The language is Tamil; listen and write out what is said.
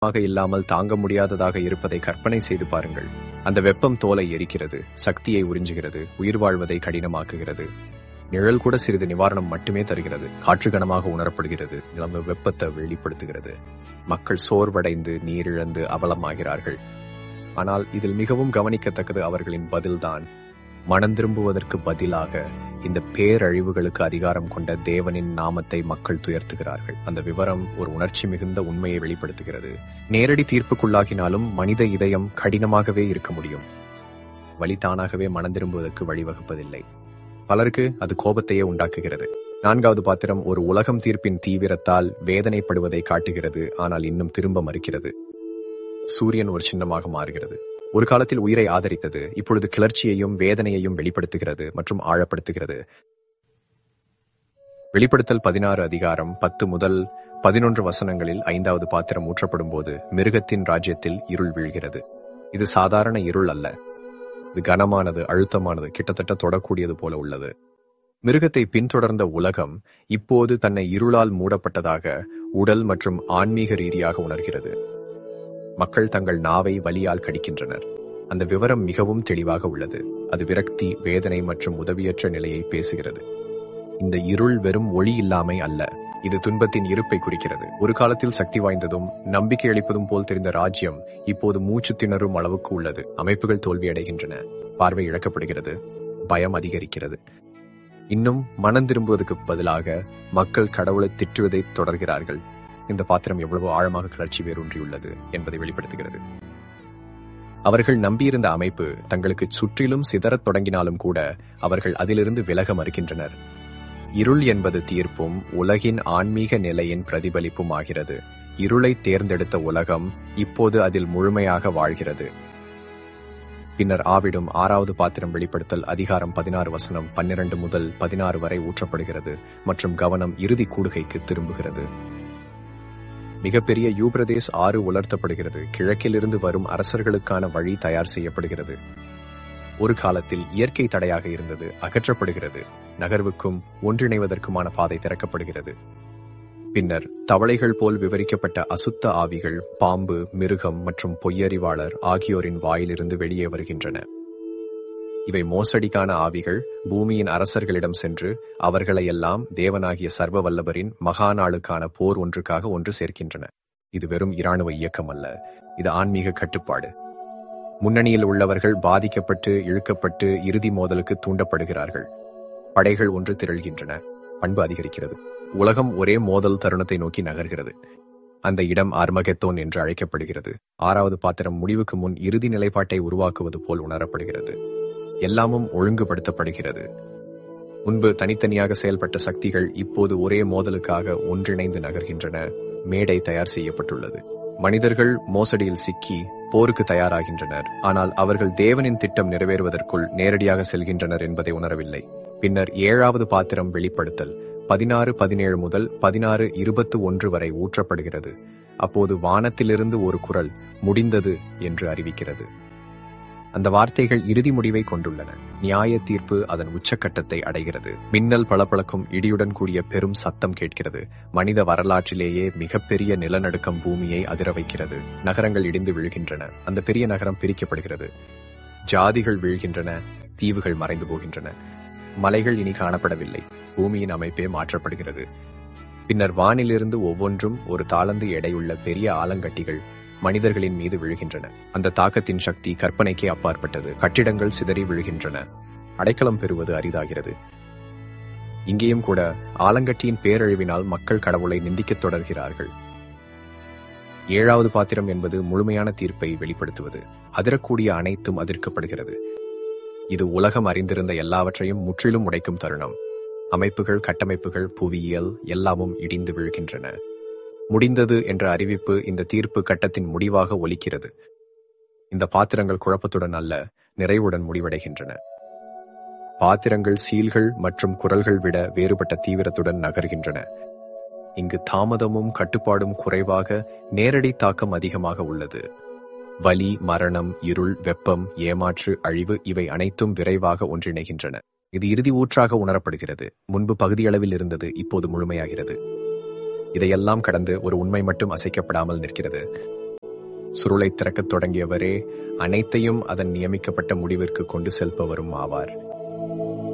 ஆக இல்லாமல் தாங்க முடியாததாக இருப்பதை கற்பனை செய்து பாருங்கள் அந்த வெப்பம் தோலை எரிக்கிறது சக்தியை உறிஞ்சுகிறது உயிர் வாழ்வதை கடினமாக்குகிறது நிழல் கூட சிறிது நிவாரணம் மட்டுமே தருகிறது காற்று கனமாக உணரப்படுகிறது நிலவு வெப்பத்தை வெளிப்படுத்துகிறது மக்கள் சோர்வடைந்து நீரிழந்து அவலமாகிறார்கள் ஆனால் இதில் மிகவும் கவனிக்கத்தக்கது அவர்களின் பதில்தான் மனம் திரும்புவதற்கு பதிலாக இந்த பேரழிவுகளுக்கு அதிகாரம் கொண்ட தேவனின் நாமத்தை மக்கள் துயர்த்துகிறார்கள் அந்த விவரம் ஒரு உணர்ச்சி மிகுந்த உண்மையை வெளிப்படுத்துகிறது நேரடி தீர்ப்புக்குள்ளாகினாலும் மனித இதயம் கடினமாகவே இருக்க முடியும் வழி தானாகவே மனம் திரும்புவதற்கு வழிவகுப்பதில்லை பலருக்கு அது கோபத்தையே உண்டாக்குகிறது நான்காவது பாத்திரம் ஒரு உலகம் தீர்ப்பின் தீவிரத்தால் வேதனைப்படுவதை காட்டுகிறது ஆனால் இன்னும் திரும்ப மறுக்கிறது சூரியன் ஒரு சின்னமாக மாறுகிறது ஒரு காலத்தில் உயிரை ஆதரித்தது இப்பொழுது கிளர்ச்சியையும் வேதனையையும் வெளிப்படுத்துகிறது மற்றும் ஆழப்படுத்துகிறது வெளிப்படுத்தல் பதினாறு அதிகாரம் பத்து முதல் பதினொன்று வசனங்களில் ஐந்தாவது பாத்திரம் ஊற்றப்படும் போது மிருகத்தின் ராஜ்யத்தில் இருள் வீழ்கிறது இது சாதாரண இருள் அல்ல இது கனமானது அழுத்தமானது கிட்டத்தட்ட தொடக்கூடியது போல உள்ளது மிருகத்தை பின்தொடர்ந்த உலகம் இப்போது தன்னை இருளால் மூடப்பட்டதாக உடல் மற்றும் ஆன்மீக ரீதியாக உணர்கிறது மக்கள் தங்கள் நாவை வலியால் கடிக்கின்றனர் அந்த விவரம் மிகவும் தெளிவாக உள்ளது அது விரக்தி வேதனை மற்றும் உதவியற்ற நிலையை பேசுகிறது இந்த இருள் வெறும் ஒளி இல்லாமை அல்ல இது துன்பத்தின் இருப்பை குறிக்கிறது ஒரு காலத்தில் சக்தி வாய்ந்ததும் நம்பிக்கை அளிப்பதும் போல் தெரிந்த ராஜ்யம் இப்போது மூச்சு திணறும் அளவுக்கு உள்ளது அமைப்புகள் தோல்வியடைகின்றன பார்வை இழக்கப்படுகிறது பயம் அதிகரிக்கிறது இன்னும் மனம் திரும்புவதற்கு பதிலாக மக்கள் கடவுளை திட்டுவதை தொடர்கிறார்கள் இந்த பாத்திரம் எவ்வளவு ஆழமாக கிளர்ச்சி வேரூன்றியுள்ளது என்பதை வெளிப்படுத்துகிறது அவர்கள் நம்பியிருந்த அமைப்பு தங்களுக்கு சுற்றிலும் சிதறத் தொடங்கினாலும் கூட அவர்கள் அதிலிருந்து விலக மறுக்கின்றனர் இருள் என்பது தீர்ப்பும் உலகின் ஆன்மீக நிலையின் பிரதிபலிப்பும் ஆகிறது இருளை தேர்ந்தெடுத்த உலகம் இப்போது அதில் முழுமையாக வாழ்கிறது பின்னர் ஆவிடும் ஆறாவது பாத்திரம் வெளிப்படுத்தல் அதிகாரம் பதினாறு வசனம் பன்னிரண்டு முதல் பதினாறு வரை ஊற்றப்படுகிறது மற்றும் கவனம் இறுதி கூடுகைக்கு திரும்புகிறது மிகப்பெரிய யூப்ரதேஸ் ஆறு உலர்த்தப்படுகிறது கிழக்கிலிருந்து வரும் அரசர்களுக்கான வழி தயார் செய்யப்படுகிறது ஒரு காலத்தில் இயற்கை தடையாக இருந்தது அகற்றப்படுகிறது நகர்வுக்கும் ஒன்றிணைவதற்குமான பாதை திறக்கப்படுகிறது பின்னர் தவளைகள் போல் விவரிக்கப்பட்ட அசுத்த ஆவிகள் பாம்பு மிருகம் மற்றும் பொய்யறிவாளர் ஆகியோரின் வாயிலிருந்து வெளியே வருகின்றன இவை மோசடிக்கான ஆவிகள் பூமியின் அரசர்களிடம் சென்று அவர்களையெல்லாம் தேவனாகிய சர்வ வல்லபரின் மகாநாளுக்கான போர் ஒன்றுக்காக ஒன்று சேர்க்கின்றன இது வெறும் இராணுவ இயக்கம் அல்ல இது ஆன்மீக கட்டுப்பாடு முன்னணியில் உள்ளவர்கள் பாதிக்கப்பட்டு இழுக்கப்பட்டு இறுதி மோதலுக்கு தூண்டப்படுகிறார்கள் படைகள் ஒன்று திரள்கின்றன பண்பு அதிகரிக்கிறது உலகம் ஒரே மோதல் தருணத்தை நோக்கி நகர்கிறது அந்த இடம் ஆர்மகெத்தோன் என்று அழைக்கப்படுகிறது ஆறாவது பாத்திரம் முடிவுக்கு முன் இறுதி நிலைப்பாட்டை உருவாக்குவது போல் உணரப்படுகிறது எல்லாமும் ஒழுங்குபடுத்தப்படுகிறது முன்பு தனித்தனியாக செயல்பட்ட சக்திகள் இப்போது ஒரே மோதலுக்காக ஒன்றிணைந்து நகர்கின்றன மேடை தயார் செய்யப்பட்டுள்ளது மனிதர்கள் மோசடியில் சிக்கி போருக்கு தயாராகின்றனர் ஆனால் அவர்கள் தேவனின் திட்டம் நிறைவேறுவதற்குள் நேரடியாக செல்கின்றனர் என்பதை உணரவில்லை பின்னர் ஏழாவது பாத்திரம் வெளிப்படுத்தல் பதினாறு பதினேழு முதல் பதினாறு இருபத்து ஒன்று வரை ஊற்றப்படுகிறது அப்போது வானத்திலிருந்து ஒரு குரல் முடிந்தது என்று அறிவிக்கிறது அந்த வார்த்தைகள் இறுதி முடிவை கொண்டுள்ளன நியாய தீர்ப்பு அதன் உச்சக்கட்டத்தை அடைகிறது மின்னல் பளபளக்கும் இடியுடன் கூடிய பெரும் சத்தம் கேட்கிறது மனித வரலாற்றிலேயே மிகப்பெரிய நிலநடுக்கம் பூமியை அதிர வைக்கிறது நகரங்கள் இடிந்து விழுகின்றன அந்த பெரிய நகரம் பிரிக்கப்படுகிறது ஜாதிகள் வீழ்கின்றன தீவுகள் மறைந்து போகின்றன மலைகள் இனி காணப்படவில்லை பூமியின் அமைப்பே மாற்றப்படுகிறது பின்னர் வானிலிருந்து ஒவ்வொன்றும் ஒரு தாளந்து எடையுள்ள பெரிய ஆலங்கட்டிகள் மனிதர்களின் மீது விழுகின்றன அந்த தாக்கத்தின் சக்தி கற்பனைக்கே அப்பாற்பட்டது கட்டிடங்கள் சிதறி விழுகின்றன அடைக்கலம் பெறுவது அரிதாகிறது இங்கேயும் கூட ஆலங்கட்டியின் பேரழிவினால் மக்கள் கடவுளை நிந்திக்கத் தொடர்கிறார்கள் ஏழாவது பாத்திரம் என்பது முழுமையான தீர்ப்பை வெளிப்படுத்துவது அதிரக்கூடிய அனைத்தும் அதிர்க்கப்படுகிறது இது உலகம் அறிந்திருந்த எல்லாவற்றையும் முற்றிலும் உடைக்கும் தருணம் அமைப்புகள் கட்டமைப்புகள் புவியியல் எல்லாமும் இடிந்து விழுகின்றன முடிந்தது என்ற அறிவிப்பு இந்த தீர்ப்பு கட்டத்தின் முடிவாக ஒலிக்கிறது இந்த பாத்திரங்கள் குழப்பத்துடன் அல்ல நிறைவுடன் முடிவடைகின்றன பாத்திரங்கள் சீல்கள் மற்றும் குரல்கள் விட வேறுபட்ட தீவிரத்துடன் நகர்கின்றன இங்கு தாமதமும் கட்டுப்பாடும் குறைவாக நேரடி தாக்கம் அதிகமாக உள்ளது வலி மரணம் இருள் வெப்பம் ஏமாற்று அழிவு இவை அனைத்தும் விரைவாக ஒன்றிணைகின்றன இது இறுதி ஊற்றாக உணரப்படுகிறது முன்பு பகுதியளவில் இருந்தது இப்போது முழுமையாகிறது இதையெல்லாம் கடந்து ஒரு உண்மை மட்டும் அசைக்கப்படாமல் நிற்கிறது சுருளை திறக்கத் தொடங்கியவரே அனைத்தையும் அதன் நியமிக்கப்பட்ட முடிவிற்கு கொண்டு செல்பவரும் ஆவார்